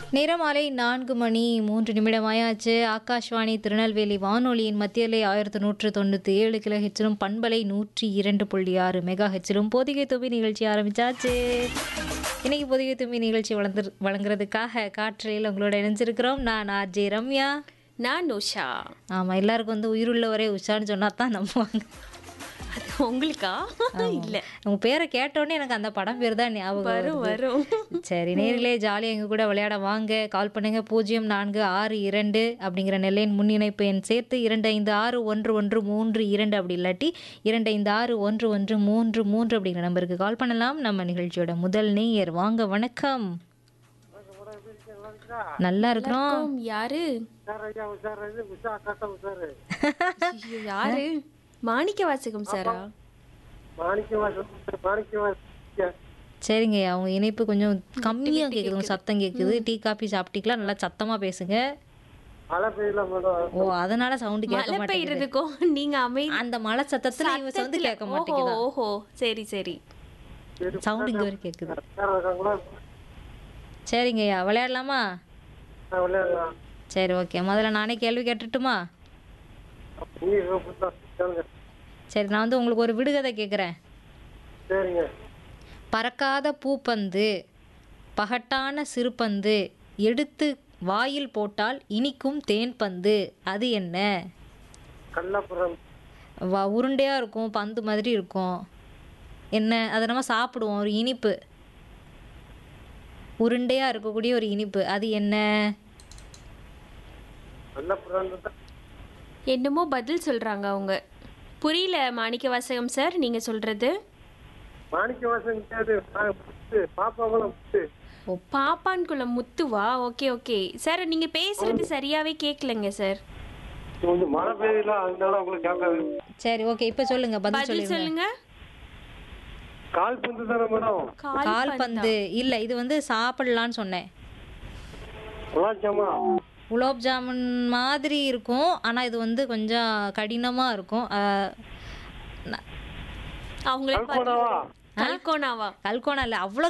நிறமாலை நான்கு மணி மூன்று நிமிடமாயாச்சு ஆகாஷ்வாணி திருநெல்வேலி வானொலியின் மத்தியலை ஆயிரத்து நூற்று தொண்ணூற்றி ஏழு கிலோ ஹெச்சிலும் பண்பலை நூற்றி இரண்டு புள்ளி ஆறு மெகா ஹெச்சிலும் பொதிகை தும்பி நிகழ்ச்சி ஆரம்பிச்சாச்சு இன்னைக்கு பொதிகை தும்பி நிகழ்ச்சி வளர்ந்து வழங்குறதுக்காக காற்றலையில் உங்களோட இணைஞ்சிருக்கிறோம் நான் ஆர்ஜே ரம்யா நான் உஷா ஆமாம் எல்லாருக்கும் வந்து உயிருள்ளவரே உஷான்னு சொன்னா தான் நம்புவாங்க அது உங்களுக்கா இல்ல உங்கள் பேரை கேட்டோடனே எனக்கு அந்த படம் பேர் தான் ஞாபகம் வரும் வருது. வரும் சரி நேரிலே ஜாலியாக எங்கள் கூட விளையாட வாங்க கால் பண்ணுங்க பூஜ்ஜியம் நான்கு ஆறு இரண்டு அப்படிங்கிற நெல்லையின் முன் இணைப்பு எண் சேர்த்து இரண்டு ஐந்து ஆறு ஒன்று ஒன்று மூன்று இரண்டு அப்படி இல்லாட்டி இரண்டு ஐந்து ஆறு ஒன்று ஒன்று மூன்று மூன்று அப்படிங்கிற நம்பருக்கு கால் பண்ணலாம் நம்ம நிகழ்ச்சியோட முதல் நேயர் வாங்க வணக்கம் நல்லா இருக்கிறோம் உம், யாரு ஐயோ, யாரு மாணிக்க வாசகம் சாரா சரிங்க அவங்க இணைப்பு கொஞ்சம் கம்மியாக கேட்குது உங்க சத்தம் கேட்குது டீ காபி சாப்பிட்டீங்களா நல்லா சத்தமாக பேசுங்க ஓ அதனால சவுண்டு கேட்க மழை மாட்டேங்குது பெய்யறதுக்கும் நீங்க அமைதி அந்த மழை சத்தத்துல இவ வந்து கேட்க ஓஹோ மாட்டேங்குதா ஓஹோ சரி சரி சவுண்ட் இங்க வரை கேக்குது சரிங்கய்யா விளையாடலாமா சரி ஓகே முதல்ல நானே கேள்வி கேட்டுட்டுமா சரி நான் வந்து உங்களுக்கு ஒரு விடுகதை கேட்குறேன் சரிங்க பறக்காத பூப்பந்து பகட்டான சிறுபந்து எடுத்து வாயில் போட்டால் இனிக்கும் தேன் பந்து அது என்ன கள்ளப்புறம் வா உருண்டையாக இருக்கும் பந்து மாதிரி இருக்கும் என்ன அதை நம்ம சாப்பிடுவோம் ஒரு இனிப்பு உருண்டையாக இருக்கக்கூடிய ஒரு இனிப்பு அது என்ன கள்ளப்புறம் என்னமோ பதில் சொல்றாங்க அவங்க புரியல மாணிக்க வாசகம் சார் நீங்க சொல்றது மாணிக்க வாசன் கேது பாப்பாவெல்லாம் முத்து பாப்பான்குள்ள முத்துவா ஓகே ஓகே சார் நீங்க பேசுறது சரியாவே கேட்கலங்க சார் கொஞ்சம் மழை பெய்யல அதனால உங்களுக்கு கேட்காது சரி ஓகே இப்போ சொல்லுங்க பதில் பதில் சொல்லுங்க சொல்லுங்க கால் பந்து தானே மேடம் கால் பந்து இல்லை இது வந்து சாப்பிடலான்னு சொன்னேன் குலாச்சாமா குலோப் ஜாமுன் மாதிரி இருக்கும் ஆனால் இது வந்து கொஞ்சம் கடினமாக இருக்கும் அஹ், ந- அவங்களே கல்கோனாவா கல்கோனாவா கல்கோனா இல்லை அவ்வளோ